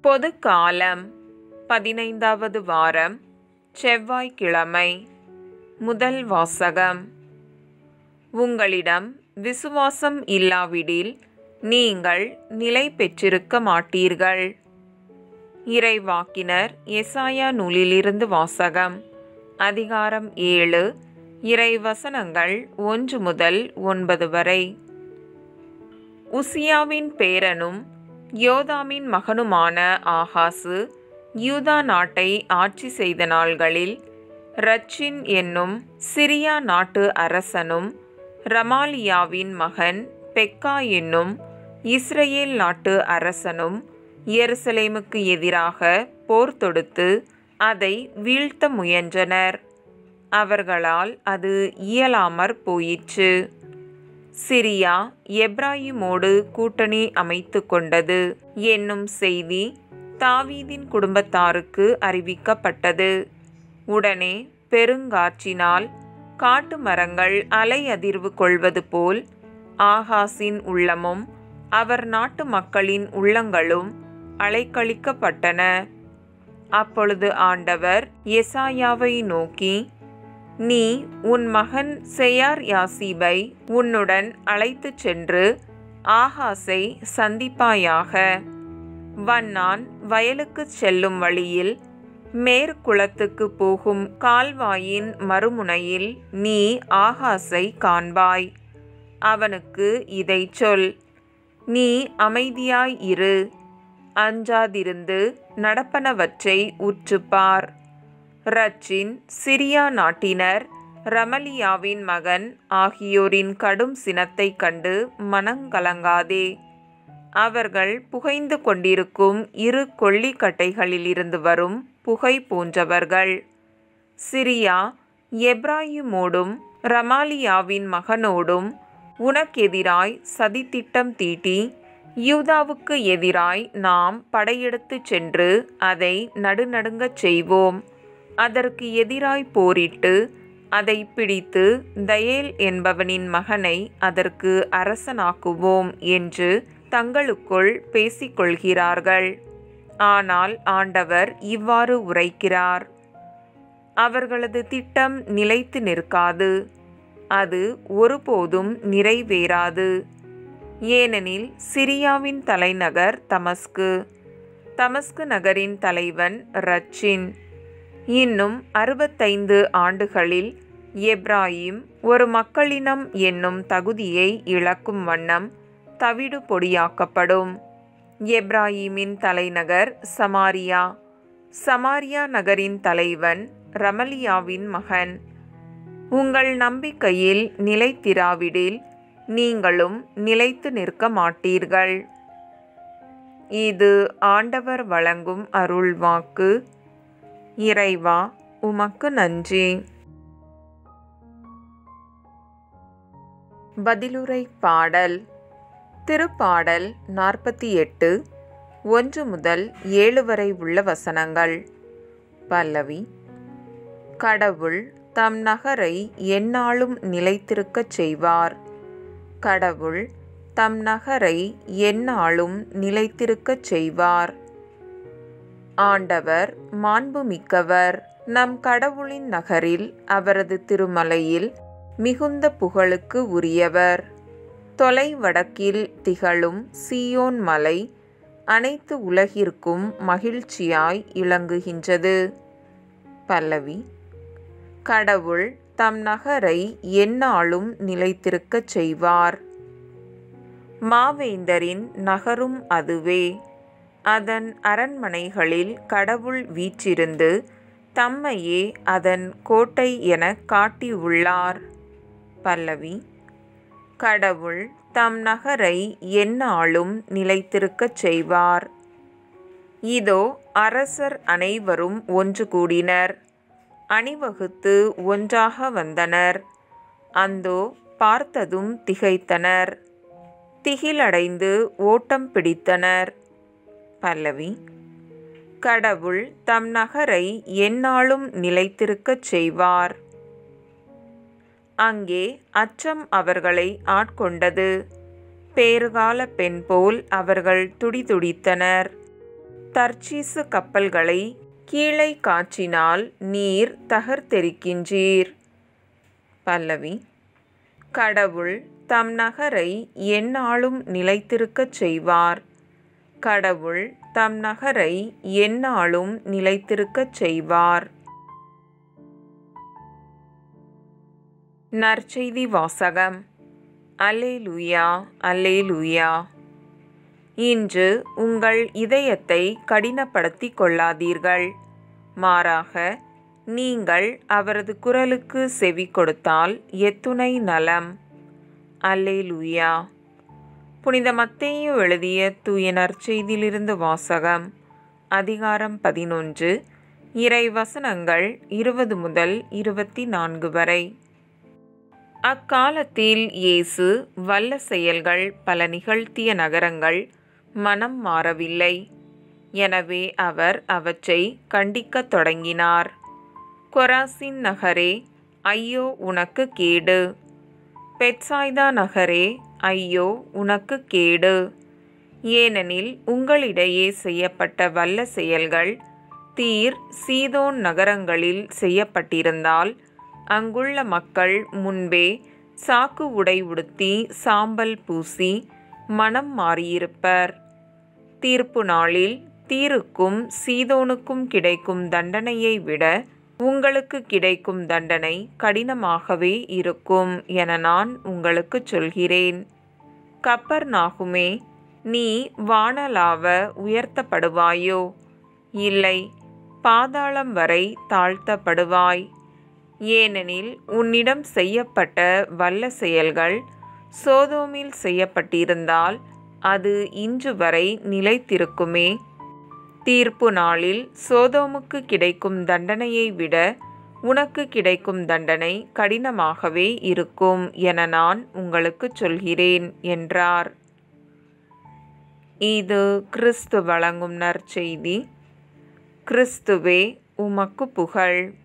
பொது காலம் பதினைந்தாவது வாரம் செவ்வாய்க்கிழமை முதல் வாசகம் உங்களிடம் விசுவாசம் இல்லாவிடில் நீங்கள் நிலை பெற்றிருக்க மாட்டீர்கள் இறைவாக்கினர் எசாயா நூலிலிருந்து வாசகம் அதிகாரம் ஏழு இறைவசனங்கள் ஒன்று முதல் ஒன்பது வரை உசியாவின் பேரனும் யோதாமின் மகனுமான ஆகாசு யூதா நாட்டை ஆட்சி செய்த நாள்களில் ரச்சின் என்னும் சிரியா நாட்டு அரசனும் ரமாலியாவின் மகன் பெக்கா என்னும் இஸ்ரேல் நாட்டு அரசனும் எருசலேமுக்கு எதிராக போர் தொடுத்து அதை வீழ்த்த முயன்றனர் அவர்களால் அது இயலாமற் போயிற்று சிரியா எப்ராயிமோடு கூட்டணி அமைத்து கொண்டது என்னும் செய்தி தாவீதின் குடும்பத்தாருக்கு அறிவிக்கப்பட்டது உடனே பெருங்காற்றினால் காட்டு மரங்கள் அலை அதிர்வு கொள்வது போல் ஆகாசின் உள்ளமும் அவர் நாட்டு மக்களின் உள்ளங்களும் அலைக்கழிக்கப்பட்டன அப்பொழுது ஆண்டவர் எசாயாவை நோக்கி நீ உன் மகன் செயார் யாசீபை உன்னுடன் அழைத்துச் சென்று ஆகாஸை சந்திப்பாயாக வண்ணான் வயலுக்குச் செல்லும் வழியில் மேற்குளத்துக்கு போகும் கால்வாயின் மறுமுனையில் நீ ஆகாஸை காண்பாய் அவனுக்கு இதை சொல் நீ அமைதியாய் இரு அஞ்சாதிருந்து நடப்பனவற்றை உற்றுப்பார் ரச்சின் சிரியா நாட்டினர் ரமலியாவின் மகன் ஆகியோரின் கடும் சினத்தை கண்டு மனங்கலங்காதே அவர்கள் புகைந்து கொண்டிருக்கும் இரு கொள்ளிக்கட்டைகளிலிருந்து வரும் புகை போன்றவர்கள் சிரியா எப்ராயிமோடும் ரமாலியாவின் மகனோடும் உனக்கெதிராய் சதித்திட்டம் தீட்டி யூதாவுக்கு எதிராய் நாம் படையெடுத்துச் சென்று அதை நடுநடுங்கச் செய்வோம் அதற்கு எதிராய் போரிட்டு அதை பிடித்து தயேல் என்பவனின் மகனை அதற்கு அரசனாக்குவோம் என்று தங்களுக்குள் பேசிக்கொள்கிறார்கள் ஆனால் ஆண்டவர் இவ்வாறு உரைக்கிறார் அவர்களது திட்டம் நிலைத்து நிற்காது அது ஒருபோதும் நிறைவேறாது ஏனெனில் சிரியாவின் தலைநகர் தமஸ்கு தமஸ்கு நகரின் தலைவன் ரச்சின் இன்னும் அறுபத்தைந்து ஆண்டுகளில் எப்ராயிம் ஒரு மக்களினம் என்னும் தகுதியை இழக்கும் வண்ணம் தவிடு பொடியாக்கப்படும் எப்ராஹிமின் தலைநகர் சமாரியா சமாரியா நகரின் தலைவன் ரமலியாவின் மகன் உங்கள் நம்பிக்கையில் நிலைத்திராவிடில் நீங்களும் நிலைத்து நிற்க மாட்டீர்கள் இது ஆண்டவர் வழங்கும் அருள்வாக்கு இறைவா உமக்கு நன்றி பதிலுரை பாடல் திருப்பாடல் நாற்பத்தி எட்டு ஒன்று முதல் ஏழு வரை உள்ள வசனங்கள் பல்லவி கடவுள் தம் நகரை எந்நாளும் நிலைத்திருக்கச் செய்வார் கடவுள் தம் நகரை எந்நாளும் நிலைத்திருக்கச் செய்வார் ஆண்டவர் மாண்புமிக்கவர் நம் கடவுளின் நகரில் அவரது திருமலையில் மிகுந்த புகழுக்கு உரியவர் தொலை வடக்கில் திகழும் சியோன் மலை அனைத்து உலகிற்கும் மகிழ்ச்சியாய் இளங்குகின்றது பல்லவி கடவுள் தம் நகரை எந்நாளும் நிலைத்திருக்கச் செய்வார் மாவேந்தரின் நகரும் அதுவே அதன் அரண்மனைகளில் கடவுள் வீற்றிருந்து தம்மையே அதன் கோட்டை என காட்டியுள்ளார் பல்லவி கடவுள் தம் நகரை எந்நாளும் நிலைத்திருக்கச் செய்வார் இதோ அரசர் அனைவரும் ஒன்று கூடினர் அணிவகுத்து ஒன்றாக வந்தனர் அந்தோ பார்த்ததும் திகைத்தனர் திகிலடைந்து ஓட்டம் பிடித்தனர் பல்லவி கடவுள் தம் நகரை எந்நாளும் நிலைத்திருக்கச் செய்வார் அங்கே அச்சம் அவர்களை ஆட்கொண்டது பேறுகால பெண் போல் அவர்கள் துடிதுடித்தனர் தர்ச்சீசு கப்பல்களை கீழே காற்றினால் நீர் தகர்த்தெரிக்கின்றீர் பல்லவி கடவுள் தம் நகரை எந்நாளும் நிலைத்திருக்கச் செய்வார் கடவுள் தம் நகரை எந்நாளும் நிலைத்திருக்கச் செய்வார் நற்செய்தி வாசகம் அல்லேலூயா அல்லேலூயா இன்று உங்கள் இதயத்தை கடினப்படுத்திக் கொள்ளாதீர்கள் மாறாக நீங்கள் அவரது குரலுக்கு செவி கொடுத்தால் எத்துணை நலம் அல்லேலூயா புனித மத்தேயு எழுதிய தூய நற்செய்தியிலிருந்து வாசகம் அதிகாரம் பதினொன்று இறை வசனங்கள் இருபது முதல் இருபத்தி நான்கு வரை அக்காலத்தில் இயேசு வல்ல செயல்கள் பல நிகழ்த்திய நகரங்கள் மனம் மாறவில்லை எனவே அவர் அவற்றை கண்டிக்கத் தொடங்கினார் கொராசின் நகரே ஐயோ உனக்கு கேடு பெட்சாய்தா நகரே ஐயோ உனக்கு கேடு ஏனெனில் உங்களிடையே செய்யப்பட்ட வல்ல செயல்கள் தீர் சீதோன் நகரங்களில் செய்யப்பட்டிருந்தால் அங்குள்ள மக்கள் முன்பே சாக்கு உடை உடுத்தி சாம்பல் பூசி மனம் மாறியிருப்பர் தீர்ப்பு நாளில் தீருக்கும் சீதோனுக்கும் கிடைக்கும் தண்டனையை விட உங்களுக்கு கிடைக்கும் தண்டனை கடினமாகவே இருக்கும் என நான் உங்களுக்கு சொல்கிறேன் கப்பர் நாகுமே நீ வானலாவ உயர்த்தப்படுவாயோ இல்லை பாதாளம் வரை தாழ்த்தப்படுவாய் ஏனெனில் உன்னிடம் செய்யப்பட்ட வல்ல செயல்கள் சோதோமில் செய்யப்பட்டிருந்தால் அது இன்று வரை நிலைத்திருக்குமே தீர்ப்பு நாளில் சோதோமுக்கு கிடைக்கும் தண்டனையை விட உனக்கு கிடைக்கும் தண்டனை கடினமாகவே இருக்கும் என நான் உங்களுக்கு சொல்கிறேன் என்றார் இது கிறிஸ்து வழங்கும் நற்செய்தி கிறிஸ்துவே உமக்கு புகழ்